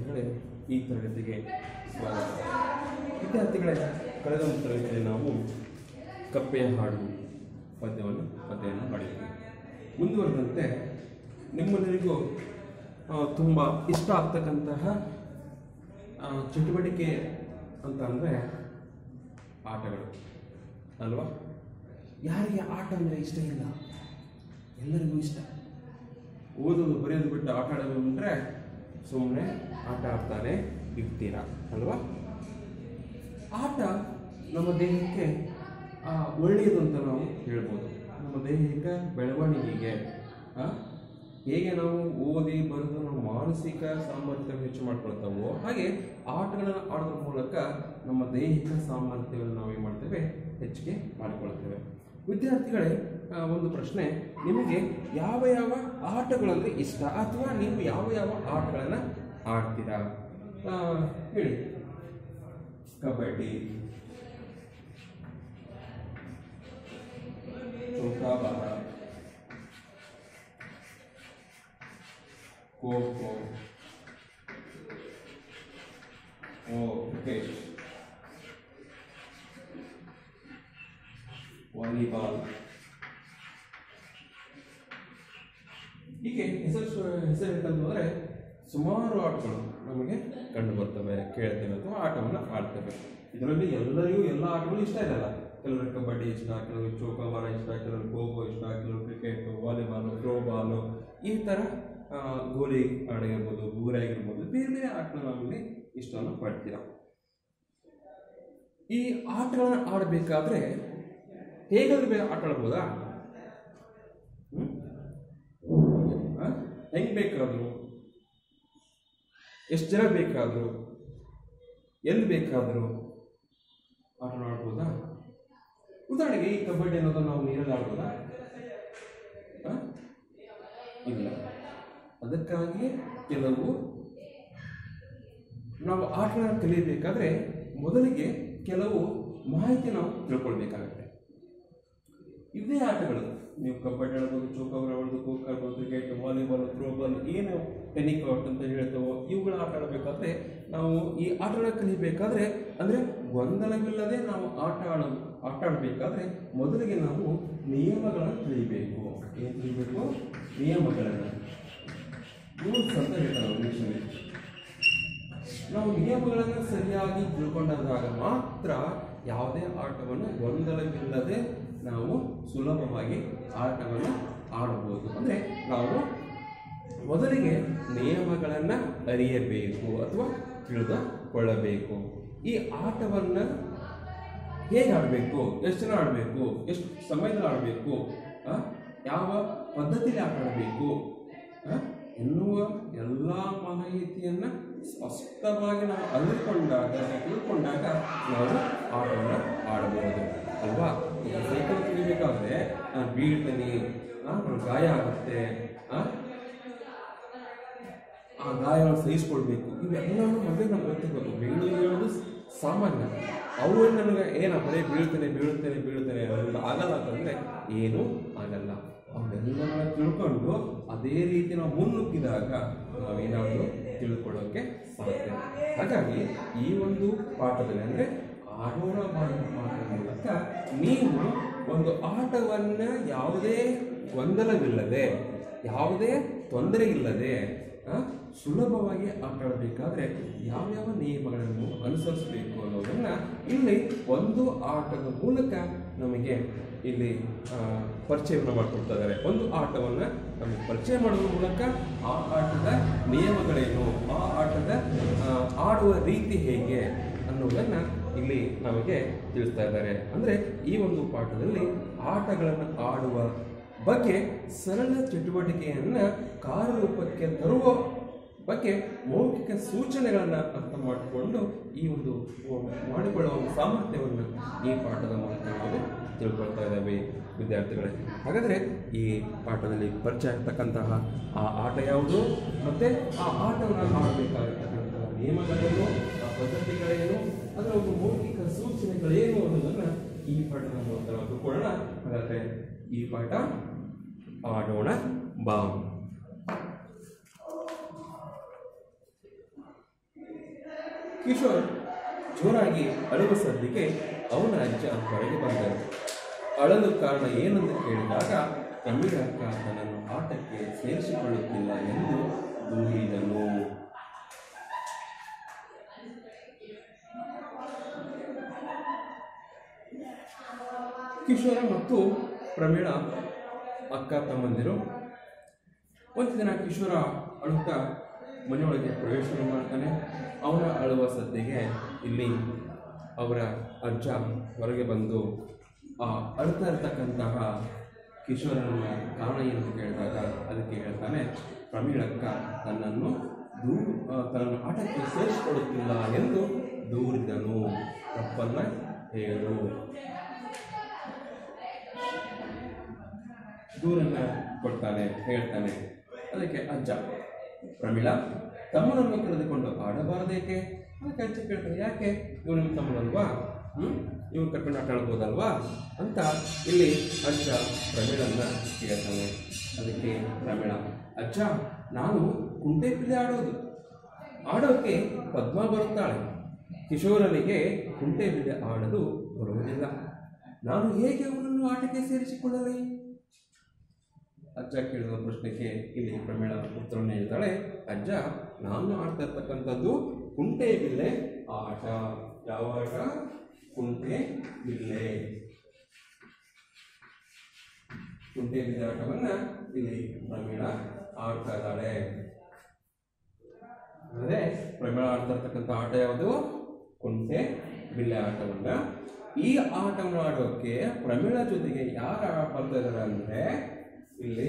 ವಿದ್ಯಾರ್ಥಿಗಳೇ ಈ ತರಗತಿಗೆ ಸ್ವಾಗತ ವಿದ್ಯಾರ್ಥಿಗಳೇ ಕಳೆದ ಒಂದು ತರಗತಿಯಲ್ಲಿ ನಾವು ಕಪ್ಪೆಯ ಹಾಡು ಪದ್ಯವನ್ನು ಅಧ್ಯಯನ ಮಾಡಿದ್ವಿ ಮುಂದುವರೆದಂತೆ ನಿಮ್ಮೆಲ್ಲರಿಗೂ ತುಂಬ ಇಷ್ಟ ಆಗ್ತಕ್ಕಂತಹ ಆ, ಚಟುವಟಿಕೆ ಅಂತ ಅಂದರೆ ಆಟಗಳು ಅಲ್ವಾ ಯಾರಿಗೆ ಆಟ ಅಂದರೆ ಇಷ್ಟ ಇಲ್ಲ ಎಲ್ಲರಿಗೂ ಇಷ್ಟ ಓದೋದು ಬರೆಯೋದು ಬಿಟ್ಟು ಆಟ ಆಡೋದು ಅಂದರೆ ಸುಮ್ಮನೆ ಆಟ ಆಡ್ತಾನೆ ಇರ್ತೀರ ಅಲ್ವಾ ಆಟ ನಮ್ಮ ದೇಹಕ್ಕೆ ಆ, ಒಳ್ಳೆಯದು ಅಂತ ನಾವು ಹೇಳ್ಬೋದು ನಮ್ಮ ದೈಹಿಕ ಬೆಳವಣಿಗೆಗೆ ಆ, ಹೇಗೆ ನಾವು ಓದಿ ಬರೆದು ನಾವು ಮಾನಸಿಕ ಸಾಮರ್ಥ್ಯ ಹೆಚ್ಚು ಮಾಡ್ಕೊಳ್ತಾವೋ ಹಾಗೆ ಆಟಗಳನ್ನು ಆಡೋದ್ರ ಮೂಲಕ ನಮ್ಮ ದೈಹಿಕ ಸಾಮರ್ಥ್ಯವನ್ನು ನಾವು ಏನು ಮಾಡ್ತೇವೆ ಹೆಚ್ಚಿಗೆ ಮಾಡಿಕೊಳ್ತೇವೆ ವಿದ್ಯಾರ್ಥಿಗಳೇ ಆ, ಒಂದು ಪ್ರಶ್ನೆ ನಿಮಗೆ ಯಾವ ಯಾವ ಆಟಗಳಂದ್ರೆ ಇಷ್ಟ ಅಥವಾ ನೀವು ಯಾವ ಯಾವ ಆಟಗಳನ್ನು ಆಡ್ತೀರಾ ಆ, ಹೇಳಿ ಕಬಡ್ಡಿ ಚೌಕಾಬಾರ ಖೋ ಖೋ ಓ ಕ್ರಿಕೆಟ್ ವಾಲಿಬಾಲ್ ಹೀಗೆ ಹೆಸರು ಹೆಸರು ಹೇಳ್ತಂದ್ರೆ ಸುಮಾರು ಆಟಗಳು ನಮಗೆ ಕಂಡು ಬರ್ತವೆ ಕೇಳ್ತೇವೆ ಅಥವಾ ಆಟವನ್ನು ಆಡ್ತೇವೆ ಇದರಲ್ಲಿ ಎಲ್ಲರಿಗೂ ಎಲ್ಲ ಆಟಗಳು ಇಷ್ಟ ಇರಲ್ಲ ಕೆಲವರು ಕಬಡ್ಡಿ ಇಷ್ಟ ಕೆಲವರು ಚೌಕಾಬಾರ ಇಷ್ಟ ಕೆಲವರು ಖೋ ಖೋ ಇಷ್ಟ ಕೆಲವರು ಕ್ರಿಕೆಟ್ ವಾಲಿಬಾಲು ಥ್ರೋಬಾಲು ಈ ಥರ ಆ, ಗೋಲಿ ಆಡಿರ್ಬೋದು ಬೂರ ಆಗಿರ್ಬೋದು ಬೇರೆ ಬೇರೆ ಆಟಗಳು ನಮಗೆ ಇಷ್ಟವನ್ನು ಪಡ್ತೀರ ಈ ಆಟಗಳನ್ನ ಆಡಬೇಕಾದ್ರೆ ಹೇಗಾದ್ರೂ ಬೇರೆ ಆಟ ಆಡ್ಬೋದಾ ಹ್ಮ್? ಆ? ಹೆಂಗ್ ಬೇಕಾದ್ರು ಎಷ್ಟು ಜನ ಬೇಕಾದ್ರು ಎಲ್ಲಿ ಬೇಕಾದ್ರು ಆಟ ಆಡ್ಬೋದಾ ಉದಾಹರಣೆಗೆ ಈ ಕಬಡ್ಡಿ ಅನ್ನೋದು ನಾವು ನೀರಲ್ಲಿ ಆಡ್ಬೋದಾ ಆ? ಇಲ್ಲ ಅದಕ್ಕಾಗಿ ಕೆಲವು ನಾವು ಆಟಗಳನ್ನು ಕಲಿಯಬೇಕಾದ್ರೆ ಮೊದಲಿಗೆ ಕೆಲವು ಮಾಹಿತಿ ನಾವು ತಿಳ್ಕೊಳ್ಬೇಕಾಗತ್ತೆ ಇದೇ ಆಟಗಳು ನೀವು ಕಬಡ್ಡಿ ಆಡ್ಬೋದು ಚೌಕಾಬಾರ ಆಡ್ಬೋದು ಖೋ ಖೋ ಆಡ್ಬೋದು ಕ್ರಿಕೆಟ್ ವಾಲಿಬಾಲ್ ಥ್ರೋಬಾಲ್ ಏನು ಟೆನ್ನಿಕ್ ಔಟ್ ಅಂತ ಹೇಳ್ತೇವೋ ಇವುಗಳ ಆಟ ಆಡಬೇಕಾದ್ರೆ ನಾವು ಈ ಆಟಗಳ ಕಲಿಬೇಕಾದ್ರೆ ಅಂದರೆ ಗೊಂದಲವಿಲ್ಲದೆ ನಾವು ಆಟ ಆಡೋದು ಆಟ ಆಡಬೇಕಾದ್ರೆ ಮೊದಲಿಗೆ ನಾವು ನಿಯಮಗಳನ್ನು ತಿಳಿಯಬೇಕು ಏನು ತಿಳಿಬೇಕು ನಿಯಮಗಳನ್ನು ರೂಲ್ಸ್ ಅಂತ ಹೇಳ್ತಾರೆ ಇಂಗ್ಲೀಷಲ್ಲಿ ನಾವು ನಿಯಮಗಳನ್ನು ಸರಿಯಾಗಿ ತಿಳ್ಕೊಂಡಾಗ ಮಾತ್ರ ಯಾವುದೇ ಆಟವನ್ನು ಗೊಂದಲವಿಲ್ಲದೆ ನಾವು ಸುಲಭವಾಗಿ ಆಟವನ್ನು ಆಡಬಹುದು ಅಂದರೆ ನಾವು ಮೊದಲಿಗೆ ನಿಯಮಗಳನ್ನು ಅರಿಯಬೇಕು ಅಥವಾ ತಿಳಿದುಕೊಳ್ಳಬೇಕು ಈ ಆಟವನ್ನು ಹೇಗೆ ಆಡಬೇಕು ಎಷ್ಟು ಜನ ಆಡಬೇಕು ಎಷ್ಟು ಸಮಯದಲ್ಲಿ ಆಡಬೇಕು ಯಾವ ಪದ್ಧತಿಯಲ್ಲಿ ಆಟ ಆಡಬೇಕು ಆ, ಎನ್ನುವ ಎಲ್ಲ ಮಾಹಿತಿಯನ್ನು ಸ್ಪಷ್ಟವಾಗಿ ನಾವು ಅರಿತುಕೊಂಡಾಗ ತಿಳ್ಕೊಂಡಾಗ ನಾವು ಆಟವನ್ನು ಆಡಬಹುದು ಅಲ್ವಾ ಈಗ ಸೈಕಲ್ ತುಳಿಬೇಕಾದ್ರೆ ನಾನು ಬೀಳ್ತೀನಿ ನನಗೆ ಗಾಯ ಆಗುತ್ತೆ ಆ, ಆ ಗಾಯವನ್ನು ಸಹಿಸ್ಕೊಳ್ಬೇಕು ಇವೆಲ್ಲವೂ ಮೊದಲೇ ನಮ್ಗೆ ಗೊತ್ತಿರಬೇಕು ಬೀಳು ಹೇಳೋದು ಸಾಮಾನ್ಯ ಅವು ನನಗೆ ಏನ ಬರೀ ಬೀಳ್ತೇನೆ ಬೀಳ್ತೇನೆ ಬೀಳ್ತೇನೆ ಅನ್ನೋದು ಆಗಲ್ಲ ಅಂತಂದ್ರೆ ಏನೂ ಆಗಲ್ಲ ಅವನ್ನೆಲ್ಲವನ್ನ ತಿಳ್ಕೊಂಡು ಅದೇ ರೀತಿ ನಾವು ಮುನ್ನುಗ್ಗಿದಾಗ ನಾವೇನಾದರೂ ತಿಳ್ಕೊಳ್ಳೋಕೆ ಸಾಧ್ಯ ಹಾಗಾಗಿ ಈ ಒಂದು ಪಾಠದಲ್ಲಿ ಅಂದರೆ ಆಡೋಣ ಮಾಡುವ ಪಾಠದ ಮೂಲಕ ನೀವು ಒಂದು ಆಟವನ್ನ ಯಾವುದೇ ಗೊಂದಲವಿಲ್ಲದೆ ಯಾವುದೇ ತೊಂದರೆ ಇಲ್ಲದೆ ಆ, ಸುಲಭವಾಗಿ ಆಟ ಆಡಬೇಕಾದ್ರೆ ಯಾವ್ಯಾವ ನಿಯಮಗಳನ್ನು ಅನುಸರಿಸಬೇಕು ಅನ್ನೋದನ್ನ ಇಲ್ಲಿ ಒಂದು ಆಟದ ಮೂಲಕ ನಮಗೆ ಇಲ್ಲಿ ಆ, ಪರಿಚಯವನ್ನು ಮಾಡಿಕೊಡ್ತಾ ಇದ್ದಾರೆ ಒಂದು ಆಟವನ್ನು ನಮಗೆ ಪರಿಚಯ ಮಾಡೋದ್ರ ಮೂಲಕ ಆ ಆಟದ ನಿಯಮಗಳೇನು ಆ ಆಟದ ಆ, ಆಡುವ ರೀತಿ ಹೇಗೆ ಅನ್ನೋದನ್ನ ಇಲ್ಲಿ ನಮಗೆ ತಿಳಿಸ್ತಾ ಇದ್ದಾರೆ ಅಂದರೆ ಈ ಒಂದು ಪಾಠದಲ್ಲಿ ಆಟಗಳನ್ನು ಆಡುವ ಬಗ್ಗೆ ಸರಳ ಚಟುವಟಿಕೆಯನ್ನು ಕಾರ್ಯರೂಪಕ್ಕೆ ತರುವ ಬಗ್ಗೆ ಮೌಖಿಕ ಸೂಚನೆಗಳನ್ನು ಅರ್ಥ ಮಾಡಿಕೊಂಡು ಈ ಒಂದು ಮಾಡಿಕೊಳ್ಳುವ ಒಂದು ಸಾಮರ್ಥ್ಯವನ್ನು ಈ ಪಾಠದ ಮೂಲಕ ನಾವು ತಿಳ್ಕೊಳ್ತಾ ಇದ್ದೇವೆ ವಿದ್ಯಾರ್ಥಿಗಳೇ ಹಾಗಾದರೆ ಈ ಪಾಠದಲ್ಲಿ ಪರಿಚಯ ಆಗ್ತಕ್ಕಂತಹ ಆ ಆಟ ಯಾವುದು ಮತ್ತು ಆ ಆಟವನ್ನು ಆಡಬೇಕಾಗಿರ್ತಕ್ಕಂತಹ ನಿಯಮಗಳೇನು ಆ ಪದ್ಧತಿಗಳೇನು ಅದರ ಒಂದು ಮೌಖಿಕ ಸೂಚನೆಗಳೇನು ಅನ್ನೋದನ್ನು ಈ ಪಾಠದ ಮೂಲಕ ನಾವು ತಿಳ್ಕೊಳ್ಳೋಣ ಹಾಗಾದರೆ ಈ ಪಾಠ ಆಡೋಣ ಬಾ ಕಿಶೋರ್ ಜೋರಾಗಿ ಅಳುವ ಸದ್ದಿಗೆ ಅವನ ಅಜ್ಜ ಹೊರಗೆ ಬಂದರು ಅಳಲು ಕಾರಣ ಏನೆಂದು ಕೇಳಿದಾಗ ಪ್ರಮೀಳ ಅಕ್ಕ ತನ್ನನ್ನು ಆಟಕ್ಕೆ ಸೇರಿಸಿಕೊಳ್ಳುತ್ತಿಲ್ಲ ಎಂದು ದೂರಿದನು ಕಿಶೋರ ಮತ್ತು ಪ್ರಮೀಳ ಅಕ್ಕ ತಮ್ಮಂದಿರು ಒಂದು ದಿನ ಕಿಶೋರ ಅಳುತ್ತಾ ಮನೆಯೊಳಗೆ ಪ್ರವೇಶ ಮಾಡ್ತಾನೆ ಅವನ ಅಳುವ ಸದ್ದಿಗೆ ಇಲ್ಲಿ ಅವರ ಅಜ್ಜ ಹೊರಗೆ ಬಂದು ಆ ಅಳ್ತಾ ಇರ್ತಕ್ಕಂತಹ ಕಿಶೋರನ ಕಾರಣ ಏನು ಕೇಳಿದಾಗ ಅದಕ್ಕೆ ಹೇಳ್ತಾನೆ ಪ್ರಮೀಳಕ್ಕ ತನ್ನನ್ನು ದೂರು ಆ, ತನ್ನನ್ನು ಆಟಕ್ಕೆ ಸೇರಿಸಿಕೊಳ್ಳುತ್ತಿಲ್ಲ ಎಂದು ದೂರಿದನು ತಪ್ಪನ್ನ ಹೇಳು ದೂರನ್ನ ಕೊಡ್ತಾನೆ ಹೇಳ್ತಾನೆ ಅದಕ್ಕೆ ಅಜ್ಜ ಪ್ರಮೀಳ ತಮ್ಮನನ್ನು ಕರೆದುಕೊಂಡು ಆಡಬಾರದೇಕೆ ಅದಕ್ಕೆ ಅಜ್ಜ ಕೇಳ್ತಾನೆ ಯಾಕೆ ಇವ್ರು ನಿಮ್ಮ ತಮ್ಮನಲ್ವಾ ಹ್ಮ್ ಇವ್ರು ಕರ್ಕೊಂಡು ಆಟ ಆಡ್ಬೋದಲ್ವಾ ಅಂತ ಇಲ್ಲಿ ಅಜ್ಜ ಪ್ರಮೀಳನ್ನ ಕೇಳ್ತಾನೆ ಅದಕ್ಕೆ ಪ್ರಮೀಳ ಅಜ್ಜ ನಾನು ಕುಂಟೆ ಪಿಲ್ಲೆ ಆಡೋದು ಆಡೋಕೆ ಪದ್ಮ ಬರುತ್ತಾಳೆ ಕಿಶೋರನಿಗೆ ಕುಂಟೆ ಬಿಲ್ಲೆ ಆಡಲು ಬರುವುದಿಲ್ಲ ನಾನು ಹೇಗೆ ಅವನನ್ನು ಆಟಕ್ಕೆ ಸೇರಿಸಿಕೊಳ್ಳಲಿ ಅಜ್ಜ ಕೇಳಿದ ಪ್ರಶ್ನೆಗೆ ಇಲ್ಲಿ ಪ್ರಮೀಳ ಉತ್ತರವನ್ನು ಹೇಳ್ತಾಳೆ ಅಜ್ಜ ನಾನು ಆಡ್ತಾ ಇರ್ತಕ್ಕಂಥದ್ದು ಕುಂಟೆ ಬಿಲ್ಲೆ ಆಟ ಯಾವ ಆಟ ಕುಂಟೆ ಬಿಲ್ಲೆ ಕುಂಟೆ ಬಿಲ್ಲೆ ಆಟವನ್ನ ಇಲ್ಲಿ ಪ್ರಮೀಳ ಆಡ್ತಾ ಇದ್ದಾಳೆ ಅಂದ್ರೆ ಪ್ರಮೀಳ ಆಡ್ತಾ ಇರ್ತಕ್ಕಂಥ ಆಟ ಯಾವುದು ಕುಂಟೆ ಬಿಲ್ಲೆ ಆಟವನ್ನ ಈ ಆಟವನ್ನು ಆಡೋಕೆ ಪ್ರಮೀಳ ಜೊತೆಗೆ ಯಾರು ಬರ್ತಾ ಇದ್ದಾರೆ ಅಂದ್ರೆ ಇಲ್ಲಿ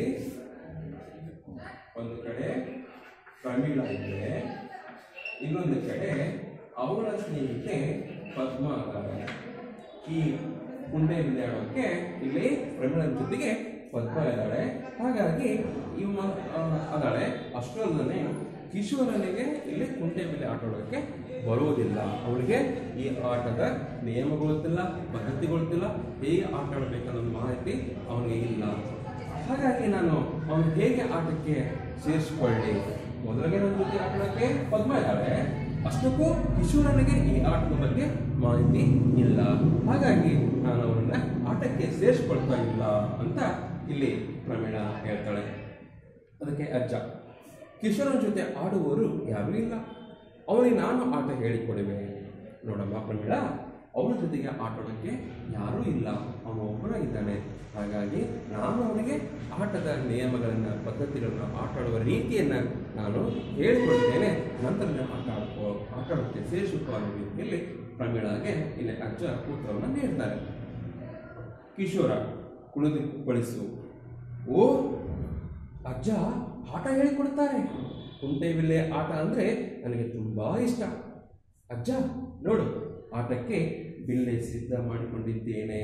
ಒಂದು ಕಡೆ ಪ್ರಮೀಳ ಇದ್ರೆ ಇನ್ನೊಂದು ಕಡೆ ಅವಳ ಸ್ನೇಹಿತೆ ಪದ್ಮ ಅದಾಳೆ ಈ ಕುಂಟೆ ಬಿಲ್ಲೆ ಆಡೋಕೆ ಇಲ್ಲಿ ಪ್ರಮೀಳನ ಜೊತೆಗೆ ಪದ್ಮ ಇದ್ದಾಳೆ ಹಾಗಾಗಿ ಇವ ಆ, ಅದಾಳೆ ಅಷ್ಟರಲ್ಲೇ ಕಿಶೋರನಿಗೆ ಇಲ್ಲಿ ಕುಂಟೆ ಬಿಲ್ಲೆ ಆಟ ಆಡೋಕ್ಕೆ ಬರುವುದಿಲ್ಲ ಅವಳಿಗೆ ಈ ಆಟದ ನಿಯಮಗಳು ಗೊತ್ತಿಲ್ಲ ಪದ್ಧತಿ ಗೊತ್ತಿಲ್ಲ ಹೇಗೆ ಆಟ ಆಡಬೇಕನ್ನೋದು ಮಾಹಿತಿ ಅವನಿಗೆ ಇಲ್ಲ ಹಾಗಾಗಿ ನಾನು ಅವನು ಹೇಗೆ ಆಟಕ್ಕೆ ಸೇರಿಸಿಕೊಳ್ಳಿ ಮೊದಲಿಗೆ ನನ್ನ ಜೊತೆ ಆಟಕ್ಕೆ ಪದ್ಮ ಇದ್ದಾಳೆ ಅಷ್ಟಕ್ಕೂ ಕಿಶೋರನಿಗೆ ಈ ಆಟದ ಬಗ್ಗೆ ಮಾಹಿತಿ ಇಲ್ಲ ಹಾಗಾಗಿ ನಾನು ಅವನನ್ನ ಆಟಕ್ಕೆ ಸೇರಿಸ್ಕೊಳ್ತಾ ಇಲ್ಲ ಅಂತ ಇಲ್ಲಿ ಪ್ರಮೀಳ ಹೇಳ್ತಾಳೆ ಅದಕ್ಕೆ ಅಜ್ಜ ಕಿಶೋರನ ಜೊತೆ ಆಡುವವರು ಯಾರೂ ಇಲ್ಲ ಅವನಿಗೆ ನಾನು ಆಟ ಹೇಳಿಕೊಡುವೆ ನೋಡಮ್ಮ ಪ್ರಮೀಳ ಅವನ ಜೊತೆಗೆ ಆಟಾಡೋಕ್ಕೆ ಯಾರೂ ಇಲ್ಲ ಅವನು ಒಬ್ಬನಾಗಿದ್ದಾನೆ ಹಾಗಾಗಿ ನಾನು ಅವನಿಗೆ ಆಟದ ನಿಯಮಗಳನ್ನು ಪದ್ಧತಿಗಳನ್ನು ಆಟ ಆಡುವ ರೀತಿಯನ್ನು ನಾನು ಹೇಳಿಕೊಡ್ತೇನೆ ನಂತರ ನಾನು ಆಟ ಆಡ್ಕೋ ಆಟ ಆಡೋಕ್ಕೆ ಸೇರಿಸಿಕೋ ಅನ್ನೋ ರೀತಿಯಲ್ಲಿ ಪ್ರಮೀಳಾಗೆ ಇಲ್ಲಿ ಅಜ್ಜ ಉತ್ತರವನ್ನು ನೀಡ್ತಾರೆ ಕಿಶೋರ ಕುಳಿದು ಕುಪ್ಪಳಿಸು ಓ ಅಜ್ಜ ಆಟ ಹೇಳಿಕೊಡ್ತಾರೆ ಕುಂಟೆ ಬಿಲ್ಲೆ ಆಟ ಅಂದರೆ ನನಗೆ ತುಂಬ ಇಷ್ಟ ಅಜ್ಜ ನೋಡು ಆಟಕ್ಕೆ ಬಿಲ್ಲೆ ಸಿದ್ಧ ಮಾಡಿಕೊಂಡಿದ್ದೇನೆ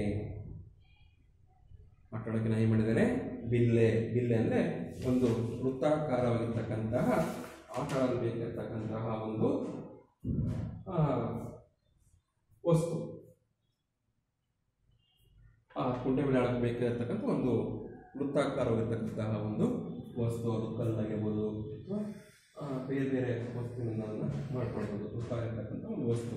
ಆಟ ಆಡೋಕ್ಕೆ ನಾನು ಏನು ಮಾಡಿದ್ದೇನೆ ಬಿಲ್ಲೆ ಬಿಲ್ಲೆ ಅಂದರೆ ಒಂದು ವೃತ್ತಾಕಾರವಾಗಿರ್ತಕ್ಕಂತಹ ಆಟ ಆಡಲು ಬೇಕಾಗಿರ್ತಕ್ಕಂತಹ ಒಂದು ಆ, ವಸ್ತು ಆ ಕುಂಟೆ ಬಿಲ್ಲೆ ಆಡೋಕ್ಕೆ ಬೇಕಾಗಿರ್ತಕ್ಕಂಥ ಒಂದು ವೃತ್ತಾಕಾರವಾಗಿರ್ತಕ್ಕಂತಹ ಒಂದು ವಸ್ತು ಅದು ಕಲ್ಲಾಗಿರ್ಬೋದು ಅಥವಾ ಆ, ಬೇರೆ ಬೇರೆ ವಸ್ತುವಿನಿಂದ ಅದನ್ನು ಮಾಡ್ಕೊಳ್ಬೋದು ವೃತ್ತಾಗಿರ್ತಕ್ಕಂಥ ಒಂದು ವಸ್ತು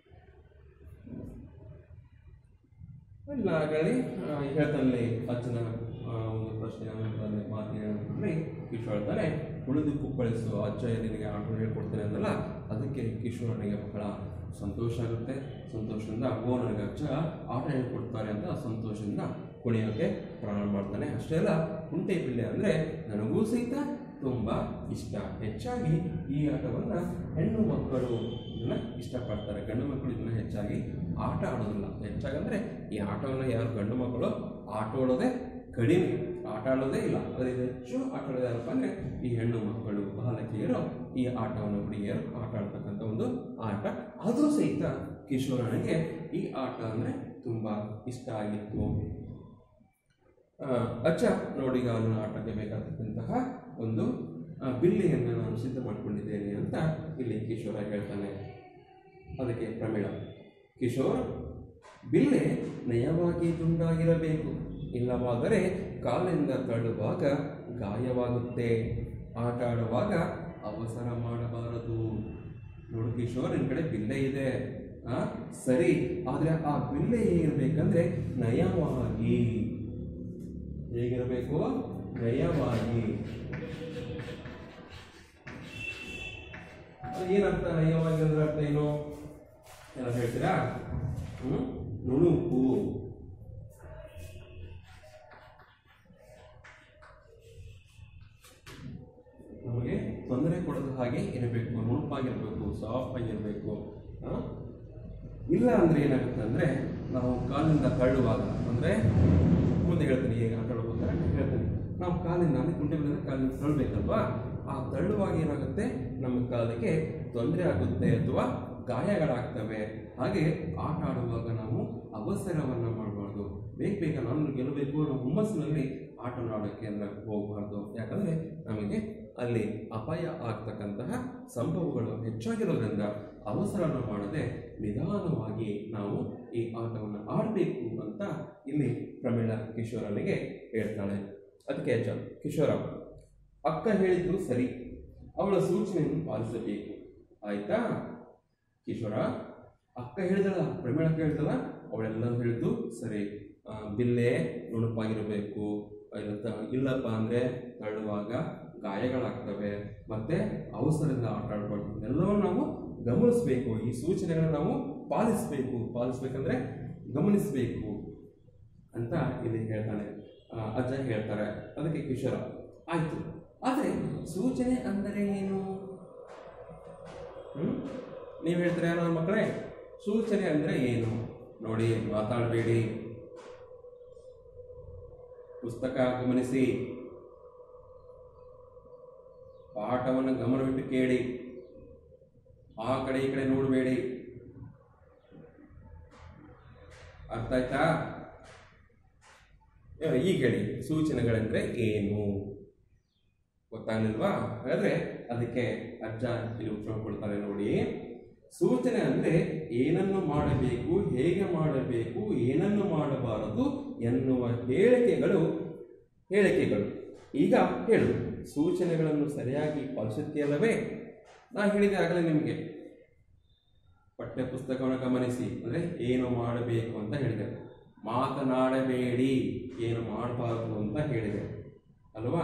ಇಲ್ಲ ಆಗಲಿ ಹೇಳ್ತಾನೆ ಅಜ್ಜನ ಆ, ಒಂದು ಪ್ರಶ್ನೆ ಆನಂತರದಲ್ಲಿ ಮಾತು ಹೇಳಿ ಕಿಶೋರ್ ಹೇಳ್ತಾನೆ ಉಳಿದು ಕುಪ್ಪಳಿಸು ಅಜ್ಜ ನಿನಗೆ ಆಟ ಹೇಳ್ಕೊಡ್ತೇನೆ ಅಂದಲ್ಲ ಅದಕ್ಕೆ ಕಿಶೋರನಿಗೆ ಬಹಳ ಸಂತೋಷ ಆಗುತ್ತೆ ಸಂತೋಷದಿಂದ ಓ ನನಗೆ ಅಜ್ಜ ಆಟ ಹೇಳ್ಕೊಡ್ತಾರೆ ಅಂತ ಸಂತೋಷದಿಂದ ಕುಣಿಯೋಕ್ಕೆ ಪ್ರಾರಂಭ ಮಾಡ್ತಾನೆ ಅಷ್ಟೇ ಅಲ್ಲ ಕುಂಟೆ ಬಿಲ್ಲೆ ಅಂದರೆ ನನಗೂ ಸಹಿತ ತುಂಬ ಇಷ್ಟ ಹೆಚ್ಚಾಗಿ ಈ ಆಟವನ್ನು ಹೆಣ್ಣು ಮಕ್ಕಳು ಇದನ್ನ ಇಷ್ಟಪಡ್ತಾರೆ ಗಂಡು ಮಕ್ಕಳು ಇದನ್ನ ಹೆಚ್ಚಾಗಿ ಆಟ ಆಡೋದಿಲ್ಲ ಹೆಚ್ಚಾಗಿ ಅಂದರೆ ಈ ಆಟವನ್ನು ಯಾರು ಗಂಡು ಮಕ್ಕಳು ಆಟ ಆಡೋದೇ ಕಡಿಮೆ ಆಟ ಆಡೋದೇ ಇಲ್ಲ ಆದರೆ ಇದು ಹೆಚ್ಚು ಆಟ ಆಡೋದು ಯಾರಪ್ಪ ಅಂದರೆ ಈ ಹೆಣ್ಣು ಮಕ್ಕಳು ಬಾಲಕಿಯರು ಈ ಆಟವನ್ನು ಹುಡುಗಿಯರು ಆಟ ಆಡ್ತಕ್ಕಂಥ ಒಂದು ಆಟ ಆದರೂ ಸಹಿತ ಕಿಶೋರನಿಗೆ ಈ ಆಟ ಅಂದರೆ ತುಂಬ ಇಷ್ಟ ಆಗಿತ್ತು ಆ, ಅಚ್ಚ ನೋಡಿ ಈಗ ಅವನ ಆಟಕ್ಕೆ ಬೇಕಾದಂತಹ ಒಂದು ಆ, ಬಿಲ್ಲೆಯನ್ನು ನಾನು ಸಿದ್ಧ ಮಾಡಿಕೊಂಡಿದ್ದೇನೆ ಅಂತ ಇಲ್ಲಿ ಕಿಶೋರ ಹೇಳ್ತಾನೆ ಅದಕ್ಕೆ ಪ್ರಮೀಳ ಕಿಶೋರ್ ಬಿಲ್ಲೆ ನಯವಾಗಿ ತುಂಡಾಗಿರಬೇಕು ಇಲ್ಲವಾದರೆ ಕಾಲಿಂದ ತಳ್ಳುವಾಗ ಗಾಯವಾಗುತ್ತೆ ಆಟ ಆಡುವಾಗ ಅವಸರ ಮಾಡಬಾರದು ನೋಡು ಕಿಶೋರ್ ನಿನ್ ಕಡೆ ಬಿಲ್ಲೆ ಇದೆ ಆ ಸರಿ ಆದ್ರೆ ಆ ಬಿಲ್ಲೆ ಹೇಗಿರ್ಬೇಕಂದ್ರೆ ನಯವಾಗಿ ಹೇಗಿರಬೇಕು ನಯವಾಗಿ ಅದು ಏನರ್ಥ ನಯವಾಗಿ ಅಂದ್ರೆ ಅರ್ಥ ಏನು ಎಲ್ಲ ಹೇಳ್ತೀರಾ ಹ್ಮ್ ನುಣುಪು ನಮಗೆ ತೊಂದರೆ ಕೊಡದ ಹಾಗೆ ಇರಬೇಕು ನುಣುಪಾಗಿರ್ಬೇಕು ಸಾಫ್ಟ್ ಆಗಿರಬೇಕು ಆ? ಇಲ್ಲ ಅಂದ್ರೆ ಏನಾಗುತ್ತೆ ಅಂದ್ರೆ ನಾವು ಕಾಲಿಂದ ತಳ್ಳುವಾಗ ಅಂದ್ರೆ ಮುಂದೆ ಹೇಳ್ತೀನಿ ಈಗ ತಳ್ಳುವಾಗ ಹೇಳ್ತೀನಿ ನಾವು ಕಾಲಿಂದ ಅಂದ್ರೆ ಕುಂಟೆ ಮೇಲೆ ಕಾಲಿಂದ ತಳ್ಳಬೇಕಲ್ವಾ ಆ ತಳ್ಳುವಾಗ ಏನಾಗುತ್ತೆ ನಮ್ಮ ಕಾಲಿಗೆ ತೊಂದರೆ ಆಗುತ್ತೆ ಅಥವಾ ಗಾಯಗಳಾಗ್ತವೆ ಹಾಗೆ ಆಟ ಆಡುವಾಗ ನಾವು ಅವಸರವನ್ನ ಮಾಡಬಾರ್ದು ಬೇಗ ಬೇಗ ನಾನು ಗೆಲ್ಲಬೇಕು ಅನ್ನೋ ಹುಮ್ಮಸ್ಸಿನಲ್ಲಿ ಆಟ ಆಡೋಕ್ಕೆ ಅಂದ್ರೆ ಹೋಗಬಾರ್ದು ಯಾಕಂದ್ರೆ ನಮಗೆ ಅಲ್ಲಿ ಅಪಾಯ ಆಗ್ತಕ್ಕಂತಹ ಸಂಭವಗಳು ಹೆಚ್ಚಾಗಿರೋದ್ರಿಂದ ಅವಸರವನ್ನು ಮಾಡದೆ ನಿಧಾನವಾಗಿ ನಾವು ಈ ಆಟವನ್ನು ಆಡಬೇಕು ಅಂತ ಇಲ್ಲಿ ಪ್ರಮೀಳ ಕಿಶೋರನಿಗೆ ಹೇಳ್ತಾಳೆ ಅದಕ್ಕೆ ಅಜ್ಜ ಕಿಶೋರ ಅಕ್ಕ ಹೇಳಿದ್ದು ಸರಿ ಅವಳ ಸೂಚನೆಯನ್ನು ಪಾಲಿಸಬೇಕು ಆಯ್ತಾ ಕಿಶೋರ ಅಕ್ಕ ಹೇಳಿದಳ ಪ್ರಮೀಳಕ್ಕ ಹೇಳಿದಳ ಅವಳೆಲ್ಲ ಹೇಳಿದ್ದು ಸರಿ ಆ, ಬಿಲ್ಲೆ ನುಣುಪಾಗಿರಬೇಕು ಇಲ್ಲ ತ- ಇಲ್ಲಪ್ಪ ಅಂದ್ರೆ ತಳ್ಳುವಾಗ ಗಾಯಗಳಾಗ್ತವೆ ಮತ್ತೆ ಅವಸರದಿಂದ ಆಟ ಆಡಬಾರ್ದು ಎಲ್ಲವನ್ನು ನಾವು ಗಮನಿಸಬೇಕು ಈ ಸೂಚನೆಗಳನ್ನ ನಾವು ಪಾಲಿಸಬೇಕು ಪಾಲಿಸ್ಬೇಕಂದ್ರೆ ಗಮನಿಸಬೇಕು ಅಂತ ಇಲ್ಲಿ ಹೇಳ್ತಾನೆ ಆ, ಅಜ್ಜ ಹೇಳ್ತಾರೆ ಅದಕ್ಕೆ ಕಿಶೋರ ಆಯ್ತು ಆದರೆ ಸೂಚನೆ ಅಂದರೆ ಏನು ಹ್ಮ್ ನೀವು ಹೇಳ್ತೀರಾ ನನ್ನ ಮಕ್ಕಳೇ ಸೂಚನೆ ಅಂದ್ರೆ ಏನು ನೋಡಿ ಮಾತಾಡಬೇಡಿ ಪುಸ್ತಕ ಗಮನಿಸಿ ಪಾಠವನ್ನು ಗಮನವಿಟ್ಟು ಕೇಳಿ ಆ ಕಡೆ ಈ ಕಡೆ ನೋಡಬೇಡಿ ಅರ್ಥ ಆಯ್ತಾ ಏ, ಈಗ ಹೇಳಿ ಸೂಚನೆಗಳಂದ್ರೆ ಏನು ಗೊತ್ತಾಗ್ಲಿಲ್ವಾ ಹಾಗಾದ್ರೆ ಅದಕ್ಕೆ ಅಜ್ಜ ಇಲ್ಲಿ ಉತ್ತರ ಕೊಡ್ತಾರೆ ನೋಡಿ ಸೂಚನೆ ಅಂದ್ರೆ ಏನನ್ನು ಮಾಡಬೇಕು ಹೇಗೆ ಮಾಡಬೇಕು ಏನನ್ನು ಮಾಡಬಾರದು ಎನ್ನುವ ಹೇಳಿಕೆಗಳು ಹೇಳಿಕೆಗಳು ಈಗ ಹೇಳು ಸೂಚನೆಗಳನ್ನು ಸರಿಯಾಗಿ ಪಾಲಿಸುತ್ತೀಯಲ್ಲವೇ ನಾ ಹೇಳಿದೆ ಆಗಲೇ ನಿಮಗೆ ಪಠ್ಯ ಪುಸ್ತಕವನ್ನು ಗಮನಿಸಿ ಅಂದ್ರೆ ಏನು ಮಾಡಬೇಕು ಅಂತ ಹೇಳಿದೆ ಮಾತನಾಡಬೇಡಿ ಏನು ಮಾಡಬಾರದು ಅಂತ ಹೇಳಿದೆ ಅಲ್ವಾ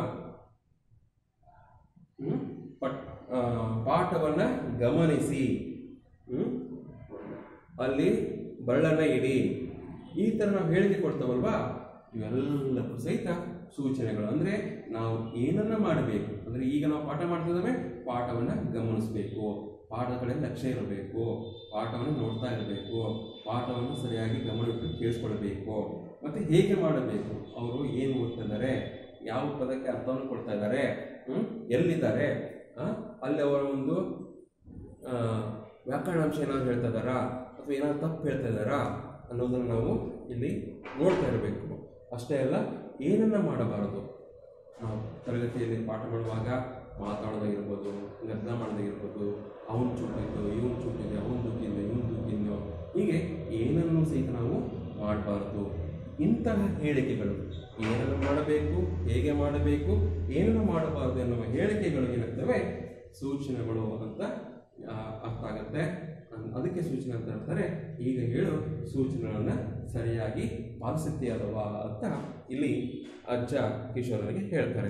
ಹ್ಮ್? ಪಟ್ ಆ, ಪಾಠವನ್ನ ಗಮನಿಸಿ ಹ್ಮ್? ಅಲ್ಲಿ ಬಳ್ಳನ್ನ ಇಡಿ ಈ ಥರ ನಾವು ಹೇಳಿಕೆ ಕೊಡ್ತಾವಲ್ವಾ ಇವೆಲ್ಲಕ್ಕೂ ಸಹಿತ ಸೂಚನೆಗಳು ಅಂದ್ರೆ ನಾವು ಏನನ್ನ ಮಾಡಬೇಕು ಅಂದ್ರೆ ಈಗ ನಾವು ಪಾಠ ಮಾಡ್ತಿದ್ದೇವೆ ಪಾಠವನ್ನ ಗಮನಿಸಬೇಕು ಪಾಠದ ಕಡೆ ಲಕ್ಷ್ಯ ಇರಬೇಕು ಪಾಠವನ್ನು ನೋಡ್ತಾ ಇರಬೇಕು ಪಾಠವನ್ನು ಸರಿಯಾಗಿ ಗಮನವಿಟ್ಟು ಕೇಳಿಸ್ಕೊಳ್ಬೇಕು ಮತ್ತೆ ಹೇಗೆ ಮಾಡಬೇಕು ಅವರು ಏನು ಓದ್ತಿದ್ದಾರೆ ಯಾವ ಪದಕ್ಕೆ ಅರ್ಥವನ್ನು ಕೊಡ್ತಾ ಇದ್ದಾರೆ ಹ್ಮ್? ಎಲ್ಲಿದ್ದಾರೆ ಆ? ಅಲ್ಲಿ ಅವರ ಒಂದು ಆ, ವ್ಯಾಕರಣಾಂಶ ಏನಾದ್ರು ಹೇಳ್ತಾ ಇದ್ದಾರಾ ಅಥವಾ ಏನಾದ್ರು ತಪ್ಪು ಹೇಳ್ತಾ ಇದ್ದಾರಾ ಅನ್ನೋದನ್ನು ನಾವು ಇಲ್ಲಿ ನೋಡ್ತಾ ಇರಬೇಕು ಅಷ್ಟೇ ಅಲ್ಲ ಏನನ್ನ ಮಾಡಬಾರದು ನಾವು ತರಗತಿಯಲ್ಲಿ ಪಾಠ ಮಾಡುವಾಗ ಮಾತಾಡೋದಾಗಿರ್ಬೋದು ಗದ್ದ ಮಾಡೋದಾಗಿರ್ಬೋದು ಅವನು ಚುಟ್ಟಿದ್ದು ಇವನು ಚುಟ್ಟಿದ್ದು ಅವನು ದುಃಖಿದ್ದು ಇವನು ದುಃಖಿದ್ದು ಹೀಗೆ ಏನನ್ನು ಸಹಿತ ನಾವು ಮಾಡಬಾರ್ದು ಇಂತಹ ಹೇಳಿಕೆಗಳು ಏನನ್ನು ಮಾಡಬೇಕು ಹೇಗೆ ಮಾಡಬೇಕು ಏನನ್ನು ಮಾಡಬಾರದು ಎನ್ನುವ ಹೇಳಿಕೆಗಳು ಏನಾಗ್ತವೆ ಸೂಚನೆಗಳು ಅಂತ ಆ, ಅರ್ಥ ಆಗುತ್ತೆ ಅನ್- ಅದಕ್ಕೆ ಸೂಚನೆ ಅಂತ ಹೇಳ್ತಾರೆ ಈಗ ಹೇಳು ಸೂಚನೆಗಳನ್ನ ಸರಿಯಾಗಿ ಪಾಲಿಸುತ್ತೀಯಲ್ವಾ ಅಂತ ಇಲ್ಲಿ ಅಜ್ಜ ಕಿಶೋರನಿಗೆ ಹೇಳ್ತಾರೆ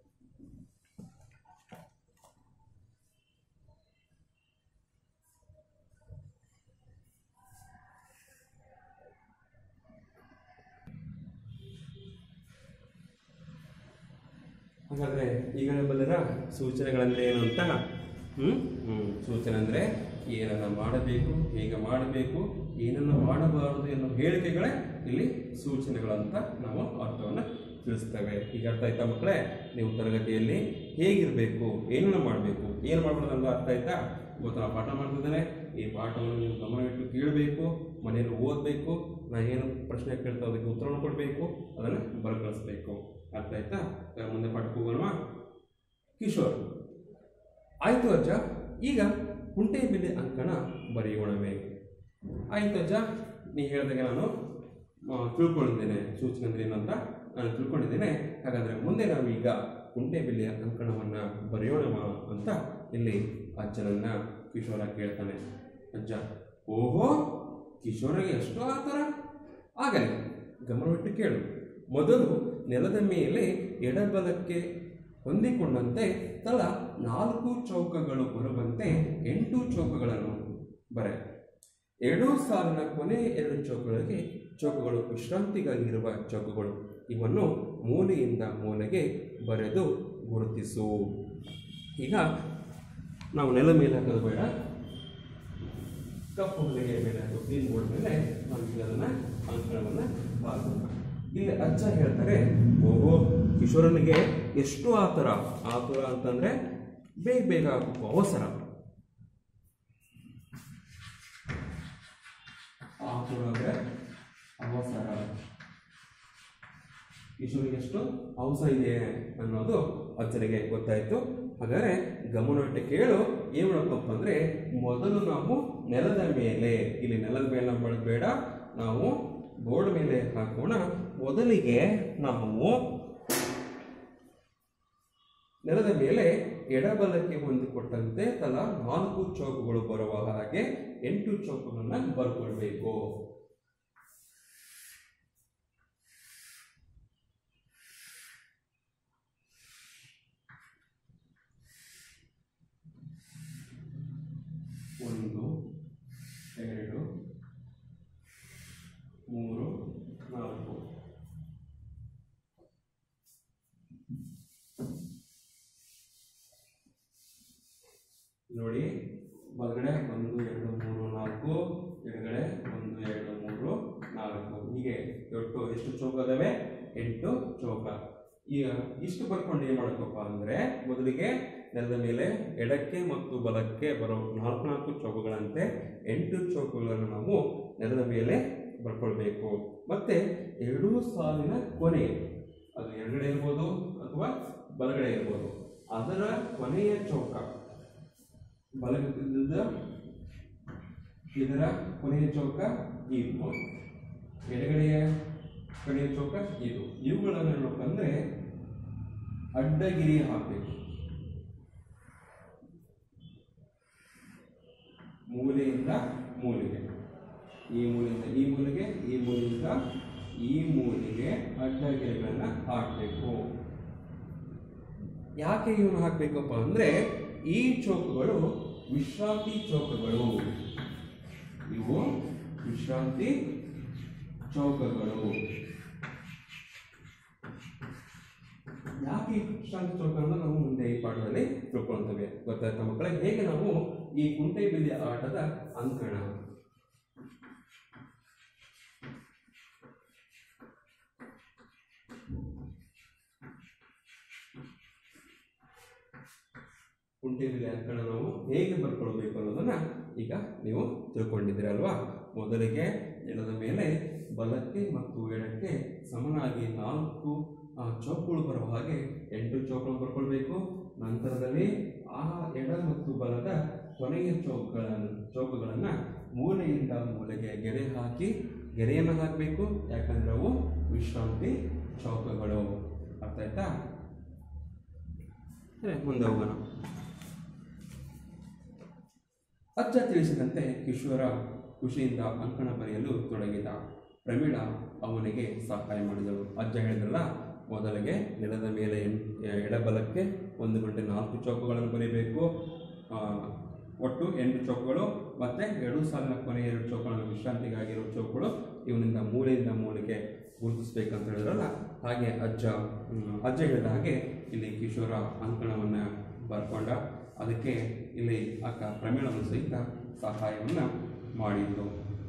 ಹಾಗಾದ್ರೆ ಈಗ ಬಲ್ಲರ ಸೂಚನೆಗಳಂದ್ರೆ ಏನು ಅಂತ ಹ್ಮ್ ಹ್ಮ್ ಸೂಚನೆ ಅಂದ್ರೆ ಏನನ್ನ ಮಾಡಬೇಕು ಹೇಗೆ ಮಾಡಬೇಕು ಏನನ್ನ ಮಾಡಬಾರದು ಎನ್ನುವ ಹೇಳಿಕೆಗಳೇ ಇಲ್ಲಿ ಸೂಚನೆಗಳಂತ ನಾವು ಅರ್ಥವನ್ನ ತಿಳಿಸ್ತೇವೆ ಈಗ ಅರ್ಥ ಆಯ್ತಾ ಮಕ್ಕಳೇ ನೀವು ತರಗತಿಯಲ್ಲಿ ಹೇಗಿರಬೇಕು ಏನನ್ನ ಮಾಡಬೇಕು ಏನು ಮಾಡಬಾರ್ದು ಅನ್ನೋದು ಅರ್ಥ ಆಯ್ತಾ ಇವತ್ತು ನಾವು ಪಾಠ ಮಾಡ್ತಿದ್ದೇನೆ ಈ ಪಾಠವನ್ನು ನೀವು ಗಮನವಿಟ್ಟು ಕೇಳಬೇಕು ಮನೆಯಲ್ಲಿ ಓದಬೇಕು ನಾ ಏನು ಪ್ರಶ್ನೆ ಕೇಳ್ತಾ ಅದಕ್ಕೆ ಉತ್ತರವನ್ನು ಕೊಡಬೇಕು ಅದನ್ನು ಬರಕಳಿಸ್ಬೇಕು ಅರ್ಥ ಆಯ್ತಾ ಈಗ ಮುಂದೆ ಪಾಠಕ್ಕೆ ಹೋಗೋಣ ಕಿಶೋರ್ ಆಯ್ತು ಅಜ್ಜ ಈಗ ಕುಂಟೆ ಬೆಲೆ ಅಂಕಣ ಬರೆಯೋಣವೇ ಆಯ್ತು ಅಜ್ಜ ನೀ ಹೇಳಿದಾಗ ನಾನು ಆ, ತಿಳ್ಕೊಂಡಿದ್ದೇನೆ ಸೂಚನೆ ಅಂದ್ರೆ ಏನಂತ ನಾನು ತಿಳ್ಕೊಂಡಿದ್ದೇನೆ ಹಾಗಾದ್ರೆ ಮುಂದೆ ನಾವು ಈಗ ಕುಂಟೆ ಬೆಲೆಯ ಅಂಕಣವನ್ನ ಬರೆಯೋಣ ಅಂತ ಇಲ್ಲಿ ಅಜ್ಜನನ್ನ ಕಿಶೋರ ಕೇಳ್ತಾನೆ ಅಜ್ಜ ಓಹೋ ಕಿಶೋರಿಗೆ ಎಷ್ಟು ಆತರ ಆಗಲಿ ಗಮನವಿಟ್ಟು ಕೇಳು ಮೊದಲು ನೆಲದ ಮೇಲೆ ಎಡಬಲಕ್ಕೆ ಹೊಂದಿಕೊಂಡಂತೆ ತಳ ನಾಲ್ಕು ಚೌಕಗಳು ಬರುವಂತೆ ಎಂಟು ಚೌಕಗಳನ್ನು ಬರೆ ಎರಡೂ ಸಾಲಿನ ಕೊನೆ ಎರಡು ಚೌಕಗಳಿಗೆ ಚೌಕಗಳು ವಿಶ್ರಾಂತಿಗಾಗಿ ಇರುವ ಚೌಕಗಳು ಇವನ್ನು ಮೂಲೆಯಿಂದ ಮೂಲೆಗೆ ಬರೆದು ಗುರುತಿಸು ಈಗ ನಾವು ನೆಲ ಮೇಲೆ ಹಾಕೋದು ಬೇಡ ಕಪ್ಪು ಹಲಗೆಯ ಮೇಲೆ ಅಥವಾ ಕ್ಲೀನ್ ಬೋರ್ಡ್ ಮೇಲೆ ನಾವು ಈಗ ಅದನ್ನ ಅಂಕಣವನ್ನು ಹಾಕೋಣ ಇಲ್ಲಿ ಅಜ್ಜ ಹೇಳ್ತಾರೆ ಓಹೋ ಕಿಶೋರನಿಗೆ ಎಷ್ಟು ಆತರ ಆತುರ ಅಂತಂದ್ರೆ ಬೇಗ ಬೇಗ ಆಗಬೇಕು ಅವಸರ ಆತುರ ಅಂದ್ರೆ ಅವಸರ ಕಿಶೋರಿಗೆ ಎಷ್ಟು ಅವಸರ ಇದೆ ಅನ್ನೋದು ಅಜ್ಜನಿಗೆ ಗೊತ್ತಾಯ್ತು ಹಾಗಾದ್ರೆ ಗಮನವಿಟ್ಟು ಕೇಳು ಏನ್ ಮಾಡ್ಬೇಕಪ್ಪ ಅಂದ್ರೆ ಮೊದಲು ನಾವು ನೆಲದ ಮೇಲೆ ಇಲ್ಲಿ ನೆಲದ ಮೇಲೆ ನಾವು ಮಾಡಬೇಡ ನಾವು ಬೋರ್ಡ್ ಮೇಲೆ ಹಾಕೋಣ ಮೊದಲಿಗೆ ನಾವು ನೆಲದ ಮೇಲೆ ಎಡಬಲಕ್ಕೆ ಹೊಂದಿಕೊಟ್ಟಂತೆ ತಲಾ ನಾಲ್ಕು ಚೌಕಗಳು ಬರುವ ಹಾಗೆ ಎಂಟು ಚೌಕಗಳನ್ನ ಬರ್ಕೊಳ್ಬೇಕು ಒಂದು ಎರಡು ಮೂರು ನಾಲ್ಕು ನೋಡಿ ಬಲಗಡೆ ಒಂದು ಎರಡು ಮೂರು ನಾಲ್ಕು ಎಡಗಡೆ ಒಂದು ಎರಡು ಮೂರು ನಾಲ್ಕು ಹೀಗೆ ಒಟ್ಟು ಎಷ್ಟು ಚೌಕ ಅದಾವೆ ಎಂಟು ಚೌಕ ಈಗ ಇಷ್ಟು ಬರ್ಕೊಂಡು ಏನು ಮಾಡಬೇಕಪ್ಪ ಅಂದರೆ ಮೊದಲಿಗೆ ನೆಲದ ಮೇಲೆ ಎಡಕ್ಕೆ ಮತ್ತು ಬಲಕ್ಕೆ ಬರೋ ನಾಲ್ಕು ನಾಲ್ಕು ಚೌಕಗಳಂತೆ ಎಂಟು ಚೌಕಗಳನ್ನು ನಾವು ನೆಲದ ಮೇಲೆ ಬರ್ಕೊಳ್ಬೇಕು ಮತ್ತೆ ಎರಡೂ ಸಾಲಿನ ಕೊನೆ ಅದು ಎಡಗಡೆ ಇರ್ಬೋದು ಅಥವಾ ಬಲಗಡೆ ಇರ್ಬೋದು ಅದರ ಕೊನೆಯ ಚೌಕ ಬಲಗದ ಇದರ ಕೊನೆಯ ಚೌಕ ಇದು ಎಡಗಡೆಯ ಕೊನೆಯ ಚೌಕ ಇದು ಇವುಗಳನ್ನು ನೋಡ್ಬೇಕಂದ್ರೆ ಅಡ್ಡಗಿರಿ ಹಾಕಬೇಕು ಮೂಲೆಯಿಂದ ಮೂಲೆಗೆ ಈ ಮೂಲೆಯಿಂದ ಈ ಮೂಲೆಗೆ ಈ ಮೂಲೆಯಿಂದ ಈ ಮೂಲೆಗೆ ಅಡ್ಡಗೆರೆಗಳನ್ನ ಹಾಕಬೇಕು ಯಾಕೆ ಇವನು ಹಾಕಬೇಕಪ್ಪ ಅಂದ್ರೆ ಈ ಚೌಕಗಳು ವಿಶ್ರಾಂತಿ ಚೌಕಗಳು ಇವು ವಿಶ್ರಾಂತಿ ಚೌಕಗಳು ಯಾಕೆ ಈ ವಿಶ್ರಾಂತಿ ಚೌಕಗಳನ್ನು ನಾವು ಮುಂದೆ ಈ ಪಾಠದಲ್ಲಿ ತಿಳ್ಕೊಳ್ತೇವೆ ಗೊತ್ತಾಯ್ತಾ ಮಕ್ಕಳೇ ಹೇಗೆ ನಾವು ಈ ಕುಂಟೆ ಬಿಲ್ಲಿ ಆಟದ ಅಂಕಣ ಕುಂಟೆ ಬಿಲ್ಲಿ ಅಂಕಣ ನಾವು ಹೇಗೆ ಬರ್ಕೊಳ್ಬೇಕು ಅನ್ನೋದನ್ನ ಈಗ ನೀವು ತಿಳ್ಕೊಂಡಿದ್ದೀರಿ ಅಲ್ವಾ ಮೊದಲಿಗೆ ನೆಲದ ಮೇಲೆ ಬಲಕ್ಕೆ ಮತ್ತು ಎಡಕ್ಕೆ ಸಮನಾಗಿ ನಾಲ್ಕು ಆ, ಚೌಕಗಳು ಬರುವ ಹಾಗೆ ಎಂಟು ಚೌಕಗಳು ಬರ್ಕೊಳ್ಬೇಕು ನಂತರದಲ್ಲಿ ಆ ಎಡ ಮತ್ತು ಬಲದ ಕೊನೆಯ ಚೌಕಗಳನ್ನು ಚೌಕಗಳನ್ನು ಮೂಲೆಯಿಂದ ಮೂಲೆಗೆ ಗೆರೆ ಹಾಕಿ ಗೆರೆಯನ್ನು ಹಾಕಬೇಕು ಯಾಕಂದ್ರೆ ಅವು ವಿಶ್ರಾಂತಿ ಚೌಕಗಳು ಅರ್ಥ ಆಯ್ತಾ ಸರಿ, ಮುಂದೆ ಹೋಗೋಣ ಅಜ್ಜ ತಿಳಿಸಿದಂತೆ ಕಿಶೋರ ಖುಷಿಯಿಂದ ಅಂಕಣ ಬರೆಯಲು ತೊಡಗಿದ ಪ್ರಮೀಳ ಅವನಿಗೆ ಸಹಾಯ ಮಾಡಿದಳು ಅಜ್ಜ ಹೇಳಿದ್ರಲ್ಲ ಮೊದಲಿಗೆ ನೆಲದ ಮೇಲೆ ಎನ್- ಎಡಬಲಕ್ಕೆ ಒಂದು ಗಂಟೆ ನಾಲ್ಕು ಚೌಕಗಳನ್ನು ಬರೀಬೇಕು ಆ, ಒಟ್ಟು ಎಂಟು ಚೌಕಗಳು ಮತ್ತೆ ಎರಡು ಸಾಲಿನ ಕೊನೆ ಎರಡು ಚೌಕಗಳನ್ನು ವಿಶ್ರಾಂತಿಗಾಗಿರೋ ಚೌಕಗಳು ಇವನಿಂದ ಮೂಲೆಯಿಂದ ಮೂಲೆಗೆ ಗುರುತಿಸ್ಬೇಕಂತ ಹೇಳಿದ್ರಲ್ಲ ಹಾಗೆ ಅಜ್ಜ ಹ್ಮ್, ಅಜ್ಜ ಹೇಳಿದ ಹಾಗೆ ಇಲ್ಲಿ ಕಿಶೋರ ಅಂಕಣವನ್ನು ಬರ್ಕೊಂಡ ಅದಕ್ಕೆ ಇಲ್ಲಿ ಅಕ್ಕ ಪ್ರಮೀಳವನ್ನು ಸಹಿತ ಸಹಾಯವನ್ನು ಮಾಡಿದ್ದು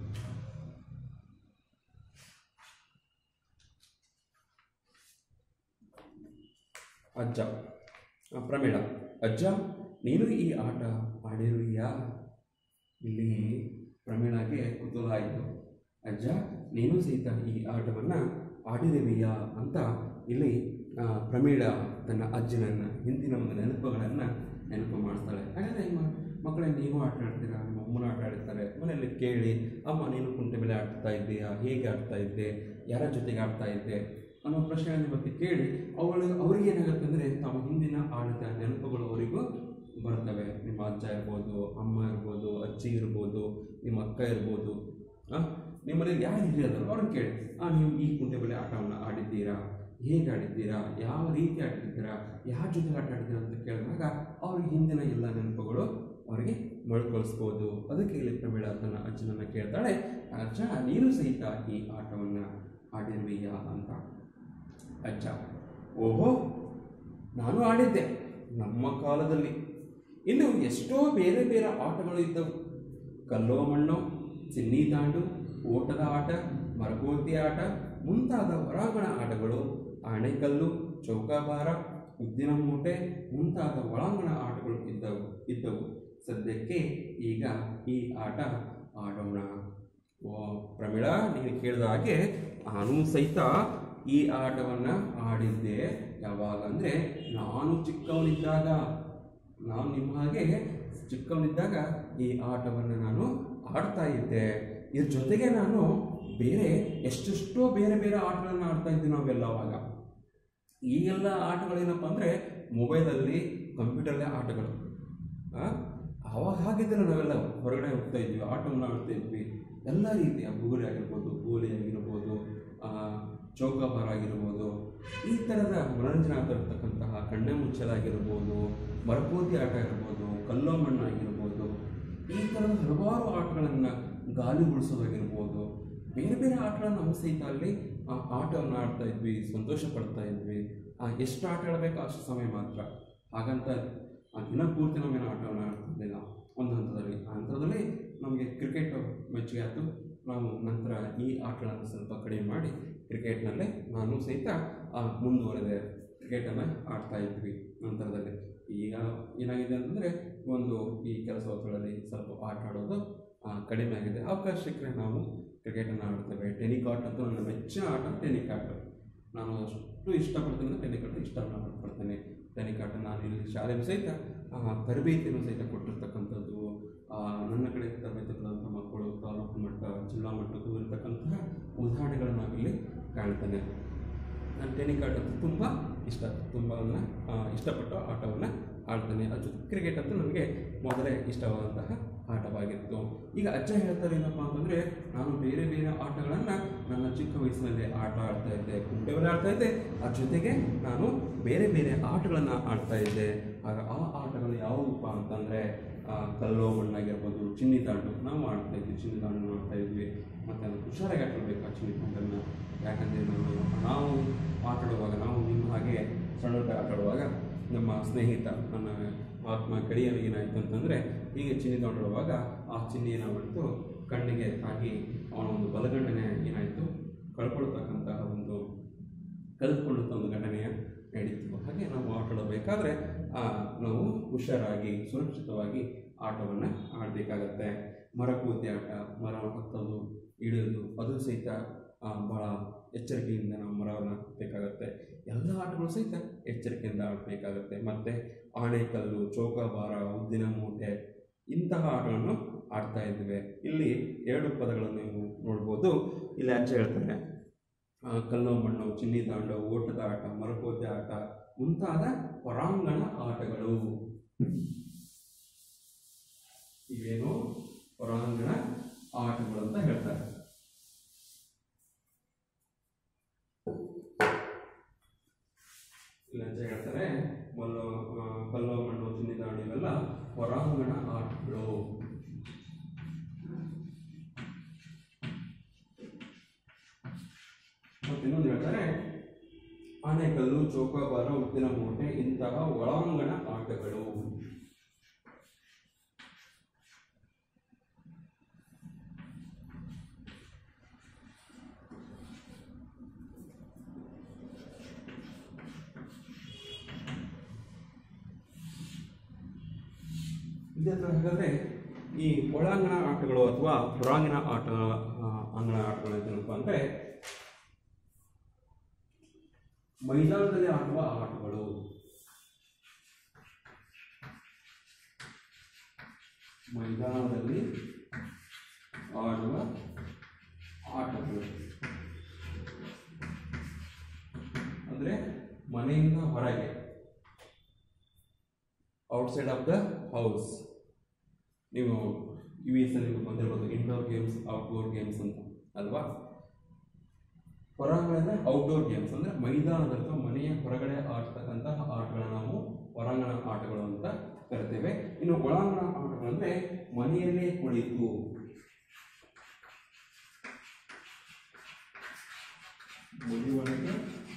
ಅಜ್ಜ ಆ, ಪ್ರಮೀಳ ಅಜ್ಜ ನೀನು ಈ ಆಟ ಆಡಿರುವಿಯಾ ಇಲ್ಲಿ ಪ್ರಮೀಳಗೆ ಕುತೂಹಲ ಆಯಿತು ಅಜ್ಜ ನೀನು ಸಹಿತ ಈ ಆಟವನ್ನು ಆಡಿರುವಿಯಾ ಅಂತ ಇಲ್ಲಿ ಆ, ಪ್ರಮೀಳ ತನ್ನ ಅಜ್ಜನನ್ನ ಹಿಂದಿನ ಒಂದು ನೆನಪುಗಳನ್ನು ನೆನಪು ಮಾಡ್ತಾಳೆ ಹಾಗಾದ್ರೆ ನಿಮ್ಮ ಮಕ್ಕಳೇ ನೀವು ಆಟ ಆಡ್ತೀರಾ ನಿಮ್ಮ ಅಮ್ಮನ ಆಟ ಆಡ್ತಾರೆ ಮನೆಯಲ್ಲಿ ಕೇಳಿ ಅಮ್ಮ ನೀನು ಕುಂಟೆ ಬೆಲೆ ಆಡ್ತಾ ಇದ್ದೀಯಾ ಹೇಗೆ ಆಡ್ತಾ ಇದ್ದೆ ಯಾರ ಜೊತೆಗೆ ಆಡ್ತಾ ಇದ್ದೆ ಅನ್ನೋ ಪ್ರಶ್ನೆಯನ್ನು ಮತ್ತೆ ಕೇಳಿ ಅವಳು ಅವ್ರಿಗೆ ಏನಾಗುತ್ತೆ ಅಂದರೆ ತಾವು ಹಿಂದಿನ ಆಡಿದ ನೆನಪುಗಳು ಅವರಿಗೂ ಬರ್ತವೆ ನಿಮ್ಮ ಅಜ್ಜ ಇರ್ಬೋದು ಅಮ್ಮ ಇರ್ಬೋದು ಅಜ್ಜಿ ಇರ್ಬೋದು ನಿಮ್ಮ ಅಕ್ಕ ಇರ್ಬೋದು ಆ, ನಿಮ್ಮಲ್ಲಿ ಯಾರು ಹಿರಿಯದರು ಅವ್ರನ್ನ ಕೇಳಿ ಆ ನೀವು ಈ ಕುಂಟೆಬಿಲ್ಲೆ ಆಟವನ್ನು ಆಡಿದ್ದೀರಾ ಹೇಗೆ ಆಡಿದ್ದೀರಾ ಯಾವ ರೀತಿ ಆಡಿದ್ದೀರಾ ಯಾರ ಜೊತೆ ಆಟ ಆಡಿದ್ದೀರಾ ಅಂತ ಕೇಳಿದಾಗ ಅವ್ರಿಗೆ ಹಿಂದಿನ ಎಲ್ಲ ನೆನಪುಗಳು ಅವರಿಗೆ ಮರುಕಳಿಸ್ಬೋದು ಅದಕ್ಕೆ ಇಲ್ಲಿ ಪ್ರಮೀಳ ತನ್ನ ಅಜ್ಜನನ್ನು ಕೇಳ್ತಾಳೆ ಅಜ್ಜ ನೀನು ಸಹಿತ ಈ ಆಟವನ್ನು ಆಡಿರುವೀಯಾ ಅಂತ ಅಜ್ಜ ಓಹೋ ನಾನು ಆಡಿದ್ದೆ ನಮ್ಮ ಕಾಲದಲ್ಲಿ ಇನ್ನು ಎಷ್ಟೋ ಬೇರೆ ಬೇರೆ ಆಟಗಳು ಇದ್ದವು ಕಲ್ಲೋ ಮಣ್ಣು ಚಿನ್ನಿ ದಾಂಡು ಓಟದ ಆಟ ಮರಗೋತಿ ಆಟ ಮುಂತಾದ ಹೊರಾಂಗಣ ಆಟಗಳು ಆಣೆಕಲ್ಲು ಚೌಕಾಬಾರ ಉದ್ದಿನ ಮೂಟೆ ಮುಂತಾದ ಒಳಾಂಗಣ ಆಟಗಳು ಇದ್ದವು ಇದ್ದವು ಸದ್ಯಕ್ಕೆ ಈಗ ಈ ಆಟ ಆಡೋಣ ಓ ಪ್ರಮೀಳಾ ನೀನು ಕೇಳಿದ ಹಾಗೆ ನಾನು ಸಹಿತ ಈ ಆಟವನ್ನು ಆಡಿದ್ದೆ ಯಾವಾಗ ಅಂದರೆ ನಾನು ಚಿಕ್ಕವನಿದ್ದಾಗ ನಾನು ನಿಮ್ಮ ಹಾಗೆ ಚಿಕ್ಕವನಿದ್ದಾಗ ಈ ಆಟವನ್ನು ನಾನು ಆಡ್ತಾ ಇದ್ದೆ ಇದ್ರ ಜೊತೆಗೆ ನಾನು ಬೇರೆ ಎಷ್ಟೆಷ್ಟೋ ಬೇರೆ ಬೇರೆ ಆಟಗಳನ್ನು ಆಡ್ತಾ ಇದ್ವಿ ನಾವೆಲ್ಲ ಅವಾಗ ಈಗೆಲ್ಲ ಆಟಗಳೇನಪ್ಪ ಅಂದರೆ ಮೊಬೈಲಲ್ಲಿ ಕಂಪ್ಯೂಟರ್ಲೇ ಆಟಗಳು ಆ? ಆವಾಗ ಹಾಗಿದ್ದರೆ ನಾವೆಲ್ಲ ಹೊರಗಡೆ ಹೋಗ್ತಾ ಇದ್ವಿ ಆಟವನ್ನು ಆಡ್ತಾ ಇದ್ವಿ ಎಲ್ಲ ರೀತಿಯ ಬುಗುರಿ ಆಗಿರ್ಬೋದು ಗೋಲಿ ಆಗಿರ್ಬೋದು ಆ, ಚೌಕಾಬಾರ ಆಗಿರ್ಬೋದು ಈ ಥರದ ಮನೋರಂಜನೆ ಆಗಿರ್ತಕ್ಕಂತಹ ಕಣ್ಣೆ ಮುಚ್ಚಲಾಗಿರ್ಬೋದು ಮರಕೋತಿ ಆಟ ಇರ್ಬೋದು ಕಲ್ಲೋ ಮಣ್ಣು ಆಗಿರ್ಬೋದು ಈ ಥರದ ಹಲವಾರು ಆಟಗಳನ್ನು ಗಾಲಿ ಉಳಿಸೋದಾಗಿರ್ಬೋದು ಬೇರೆ ಬೇರೆ ಆಟಗಳನ್ನು ನಾವು ಸಹಿತ ಅಲ್ಲಿ ಆ ಆಟವನ್ನು ಆಡ್ತಾ ಇದ್ವಿ ಸಂತೋಷ ಪಡ್ತಾ ಇದ್ವಿ ಆ, ಎಷ್ಟು ಆಟ ಆಡಬೇಕು ಅಷ್ಟು ಸಮಯ ಮಾತ್ರ ಹಾಗಂತ ಆ ದಿನ ಪೂರ್ತಿ ನಾವೇನು ಆಟವನ್ನು ಆಡ್ತಿದ್ದಿಲ್ಲ ಒಂದು ಹಂತದಲ್ಲಿ ಆ ಹಂತದಲ್ಲಿ ನಮಗೆ ಕ್ರಿಕೆಟ್ ಮೆಚ್ಚುಗೆ ಆಯಿತು ನಾವು ನಂತರ ಈ ಆಟಗಳನ್ನು ಸ್ವಲ್ಪ ಕಡಿಮೆ ಮಾಡಿ ಕ್ರಿಕೆಟ್ನಲ್ಲೇ ನಾನು ಸಹಿತ ಆ, ಮುಂದುವರೆದೆ ಕ್ರಿಕೆಟನ್ನು ಆಡ್ತಾ ಇದ್ವಿ ನಂತರದಲ್ಲಿ ಈಗ ಏನಾಗಿದೆ ಅಂತಂದರೆ ಒಂದು ಈ ಕೆಲಸ ಹೊತ್ತುಗಳಲ್ಲಿ ಸ್ವಲ್ಪ ಆಟ ಆಡೋದು ಆ, ಕಡಿಮೆ ಆಗಿದೆ ಅವಕಾಶ ಸಿಕ್ಕರೆ ನಾವು ಕ್ರಿಕೆಟನ್ನು ಆಡ್ತೇವೆ ಟೆನಿಕಾಟ್ ಅಂತೂ ನನ್ನ ಮೆಚ್ಚಿನ ಆಟ ಟೆನಿಕಾಟ್ ನಾನು ಅಷ್ಟು ಇಷ್ಟಪಡ್ತೀನಿ ಅಂದರೆ ಟೆನಿಕಾಟ್ ಇಷ್ಟ ಪಡ್ತೇನೆ ಟೆನಿಕಾಟ್ ನಾನು ಇಲ್ಲಿ ಶಾಲೆಯಲ್ಲಿ ಸಹಿತ ಆ, ತರಬೇತಿಯನ್ನು ಸಹಿತ ಕೊಟ್ಟಿರ್ತಕ್ಕಂಥದ್ದು ಆ, ನನ್ನ ಕಡೆ ತರಬೇತಿ ಪಡೆದಂಥ ಮಕ್ಕಳು ತಾಲೂಕು ಮಟ್ಟ ಜಿಲ್ಲಾ ಮಟ್ಟಕ್ಕೂ ಇರತಕ್ಕಂತಹ ಉದಾಹರಣೆಗಳನ್ನು ನಾವಿಲ್ಲಿ ಕಾಣ್ತೇನೆ ನಾನು ಟೆನಿಕಾಟ್ ಅಂತೂ ತುಂಬ ಇಷ್ಟ ತುಂಬ ಅದನ್ನ, ಆ, ಇಷ್ಟಪಟ್ಟು ಆಟವನ್ನು ಆಡ್ತೇನೆ ಅದ್ರ ಜೊತೆ ಕ್ರಿಕೆಟ್ ಅಂತೂ ನನಗೆ ಮೊದಲೇ ಇಷ್ಟವಾದಂತಹ ಆಟವಾಗಿತ್ತು ಈಗ ಅಜ್ಜ ಹೇಳ್ತಾರೆ ಏನಪ್ಪ ಅಂತಂದರೆ ನಾನು ಬೇರೆ ಬೇರೆ ಆಟಗಳನ್ನು ನನ್ನ ಚಿಕ್ಕ ವಯಸ್ಸಿನಲ್ಲಿ ಆಟ ಆಡ್ತಾ ಇದ್ದೆ ಕುಂಟೆಬೆಲೆ ಆಡ್ತಾ ಇದ್ದೆ ಅದ್ರ ಜೊತೆಗೆ ನಾನು ಬೇರೆ ಬೇರೆ ಆಟಗಳನ್ನು ಆಡ್ತಾ ಇದ್ದೆ ಆಗ ಆ ಆಟಗಳು ಯಾವುವಪ್ಪ ಅಂತಂದರೆ ಕಲ್ಲೋ ಮಣ್ಣಾಗಿರ್ಬೋದು ಚಿನ್ನಿ ದಾಂಡು ನಾವು ಆಡ್ತಾ ಇದ್ವಿ ಚಿನ್ನಿ ದಾಂಡು ಆಡ್ತಾ ಇದ್ವಿ ಮತ್ತು ಅದು ಹುಷಾರಾಗಿ ಆಟಾಡಬೇಕು ಆ ಚಿನ್ನಿ ದಾಂಡನ್ನು ಯಾಕಂದರೆ ನಾವು ನಾವು ಆಟಾಡುವಾಗ ನಾವು ನಿಮ್ಮ ಹಾಗೆ ಸಣ್ಣದ ಆಟಾಡುವಾಗ ನಮ್ಮ ಸ್ನೇಹಿತ ನನ್ನ ಆತ್ಮ ಗೆಳೆಯನು ಏನಾಯಿತು ಅಂತಂದರೆ ಹೀಗೆ ಚಿನ್ನಿ ದಾಂಡುವಾಗ ಆ ಚಿನ್ನಿ ಏನಾಗ್ಬಿಡ್ತು ಕಣ್ಣಿಗೆ ತಾಗಿ ಅವನ ಒಂದು ಬಲಗಣ್ಣನೆ ಏನಾಯಿತು ಕಳ್ಕೊಳ್ತಕ್ಕಂತಹ ಒಂದು ಕಳೆದುಕೊಳ್ಳುವಂಥ ಒಂದು ಘಟನೆಯ ನಡೀತು ಹಾಗೆ ನಾವು ಆಟಾಡಬೇಕಾದ್ರೆ ಆ, ನಾವು ಹುಷಾರಾಗಿ ಸುರಕ್ಷಿತವಾಗಿ ಆಟವನ್ನು ಆಡಬೇಕಾಗತ್ತೆ ಮರ ಕೂತಿ ಆಟ ಮರ ಹತ್ತೋದು ಇಳಿಯೋದು ಅದು ಸಹಿತ ಆ, ಬಹಳ ಎಚ್ಚರಿಕೆಯಿಂದ ನಾವು ಮರವನ್ನು ಹತ್ತಬೇಕಾಗತ್ತೆ ಎಲ್ಲ ಆಟಗಳು ಸಹಿತ ಎಚ್ಚರಿಕೆಯಿಂದ ಆಡಬೇಕಾಗತ್ತೆ ಮತ್ತು ಆಣೆಕಲ್ಲು ಚೌಕಾಬಾರ ಉದ್ದಿನ ಮೂಟೆ ಇಂತಹ ಆಟಗಳನ್ನು ಆಡ್ತಾ ಇದ್ವಿ ಇಲ್ಲಿ ಎರಡು ಪದಗಳನ್ನು ನೀವು ನೋಡ್ಬೋದು ಇಲ್ಲಿ ಅಜ್ಜ ಹೇಳ್ತಾರೆ ಆ, ಕಲ್ಲು ಮಣ್ಣು ಚಿನ್ನಿ ದಾಂಡು ಓಟದ ಆಟ ಮರಕೋತಿ ಆಟ ಮುಂತಾದ ಹೊರಾಂಗಣ ಆಟಗಳು ಇವೇನು ಹೊರಾಂಗಣ ಆಟಗಳು ಅಂತ ಹೇಳ್ತಾರೆ ಇಲ್ಲಿ ಅಜ್ಜ ಹೇಳ್ತಾರೆ ಮಲ್ಲು ಆ, ಕಲ್ಲು ಮಣ್ಣು ಚಿನ್ನಿ ದಾಂಡು ಇವೆಲ್ಲ ಹೊರಾಂಗಣ ಆಟಗಳು ಮತ್ತು ಇನ್ನೊಂದು ಹೇಳ್ತಾರೆ ಆನೆಕಲ್ಲು ಚೌಕಾಬಾರ ಉದ್ದಿನ ಮೂಟೆ ಇಂತಹ ಒಳಾಂಗಣ ಆಟಗಳು ಇದೇ ಥರ ಹಾಗಾದರೆ ಈ ಒಳಾಂಗಣ ಆಟಗಳು ಅಥವಾ ಹೊರಾಂಗಣ ಆಟ ಆ, ಅಂಗಣ ಆಟಗಳು ಏನಪ್ಪ ಅಂದರೆ ಮೈದಾನದಲ್ಲಿ ಆಡುವ ಆಟಗಳು ಮೈದಾನದಲ್ಲಿ ಆಡುವ ಆಟಗಳು ಅಂದರೆ ಮನೆಯಿಂದ ಹೊರಗೆ ಔಟ್ಸೈಡ್ ಆಫ್ ದ ಹೌಸ್ ನೀವು ಯು ಎಸ್ ಅಲ್ಲಿ ಬಂದಿರ್ಬೋದು ಇಂಡೋರ್ ಗೇಮ್ಸ್ ಔಟ್ಡೋರ್ ಗೇಮ್ಸ್ ಅಂತ ಅಲ್ವಾ ಹೊರಾಂಗಣ ಅಂದರೆ ಔಟ್ಡೋರ್ ಗೇಮ್ಸ್ ಅಂದರೆ ಮೈದಾನದ ಅಥವಾ ಮನೆಯ ಹೊರಗಡೆ ಆಡ್ತಕ್ಕಂತಹ ಆಟಗಳನ್ನ ನಾವು ಹೊರಾಂಗಣ ಆಟಗಳು ಅಂತ ಕರಿತೇವೆ ಇನ್ನು ಒಳಾಂಗಣ ಆಟಗಳಂದ್ರೆ ಮನೆಯಲ್ಲೇ ಕುಳಿತು ಮನೆಯೊಳಗೆ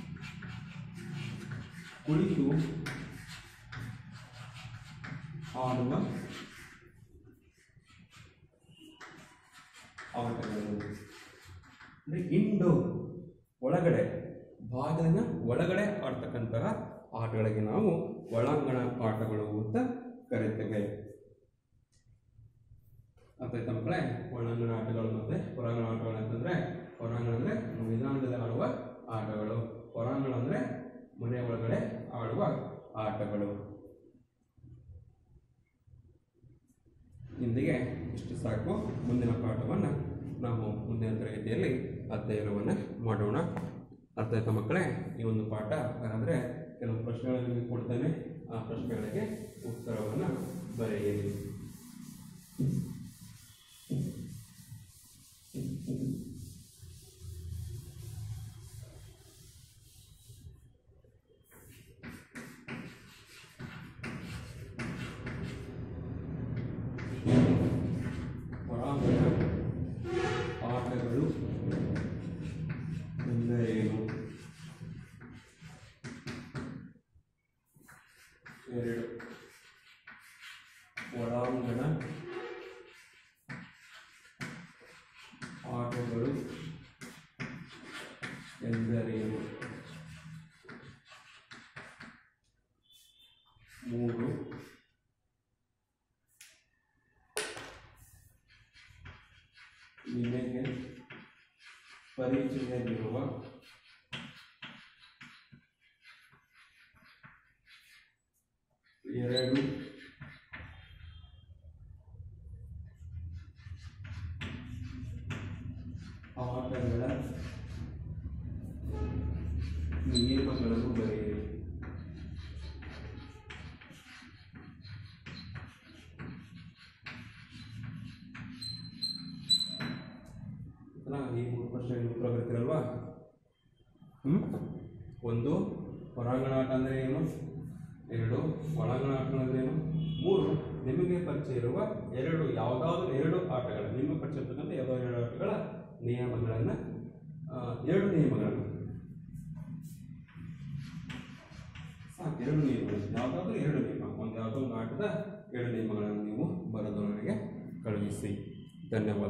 ಕುಳಿತು ಆಡುವ ಆಟಗಳು ಅಂದರೆ ಇಂಡೋರ್ ಒಳಗಡೆ ಬಾಗಿಲಿನ ಒಳಗಡೆ ಆಡ್ತಕ್ಕಂತಹ ಆಟಗಳಿಗೆ ನಾವು ಒಳಾಂಗಣ ಆಟಗಳು ಅಂತ ಕರಿತೇವೆ ಅರ್ಥಾಯ್ತಾ ಮಕ್ಕಳೇ ಒಳಾಂಗಣ ಆಟಗಳು ಮತ್ತೆ ಹೊರಾಂಗಣ ಆಟಗಳು ಅಂತಂದ್ರೆ ಹೊರಾಂಗಣ ಅಂದ್ರೆ ಮೈದಾನದಲ್ಲಿ ಆಡುವ ಆಟಗಳು ಹೊರಾಂಗಣ ಅಂದ್ರೆ ಮನೆ ಒಳಗಡೆ ಆಡುವ ಆಟಗಳು ಇಂದಿಗೆ ಇಷ್ಟು ಸಾಕು ಮುಂದಿನ ಪಾಠವನ್ನು ನಾವು ಮುಂದಿನ ತರಗತಿಯಲ್ಲಿ ಅಧ್ಯಯನವನ್ನು ಮಾಡೋಣ ಅರ್ಥ ಆಯ್ತಾ ಮಕ್ಕಳೇ ಈ ಒಂದು ಪಾಠ ಹಾಗಾದರೆ ಕೆಲವು ಪ್ರಶ್ನೆಗಳನ್ನು ನಿಮಗೆ ಕೊಡ್ತೇನೆ ಆ ಪ್ರಶ್ನೆಗಳಿಗೆ ಉತ್ತರವನ್ನು ಬರೆಯಿರಿ ಹೊರಾಂಗಣ ಆಟಗಳು ಎಂದರೇನು ಎರಡು ಒಳಾಂಗಣ ಆಟಗಳು ಎಂದರೇನು ಮೂರು ನಿಮಗೆ ಪರಿಚಯವಿರುವ ಎರಡು ಆಟಗಳ ನಿಯಮಗಳನ್ನು ಬರೆಯಿರಿ ಆಯ್ತಲ್ಲ? ಈ ಮೂರು ಪ್ರಶ್ನೆಗೆ ಉತ್ತರ ಬರ್ತೀರಲ್ವಾ ಹ್ಮ್? ಒಂದು ಹೊರಾಂಗಣ ಆಟ ಅಂದರೆ ಏನು ಎರಡು ಒಳಾಂಗಣ ಆಟ ಅಂದರೆ ಏನು ಮೂರು ನಿಮಗೆ ಪರಿಚಯ ಇರುವ ಎರಡು ಯಾವುದಾದ್ರೂ ಎರಡು ಆಟಗಳ ನಿಮ್ಮ ಪರಿಚಯ ಇರ್ತಕ್ಕಂಥ ಯಾವುದಾದ್ರು ಎರಡು ಆಟಗಳ ನಿಯಮಗಳನ್ನು ಆ, ಎರಡು ನಿಯಮಗಳನ್ನು ಸಾಕು ಎರಡು ನಿಯಮಗಳು ಯಾವುದಾದ್ರೂ ಎರಡು ನಿಯಮ ಒಂದು ಯಾವುದೋ ಒಂದು ಆಟದ ಎರಡು ನಿಯಮಗಳನ್ನು ನೀವು ಬರೆದು ನನಗೆ ಕಳುಹಿಸಿ ಧನ್ಯವಾದ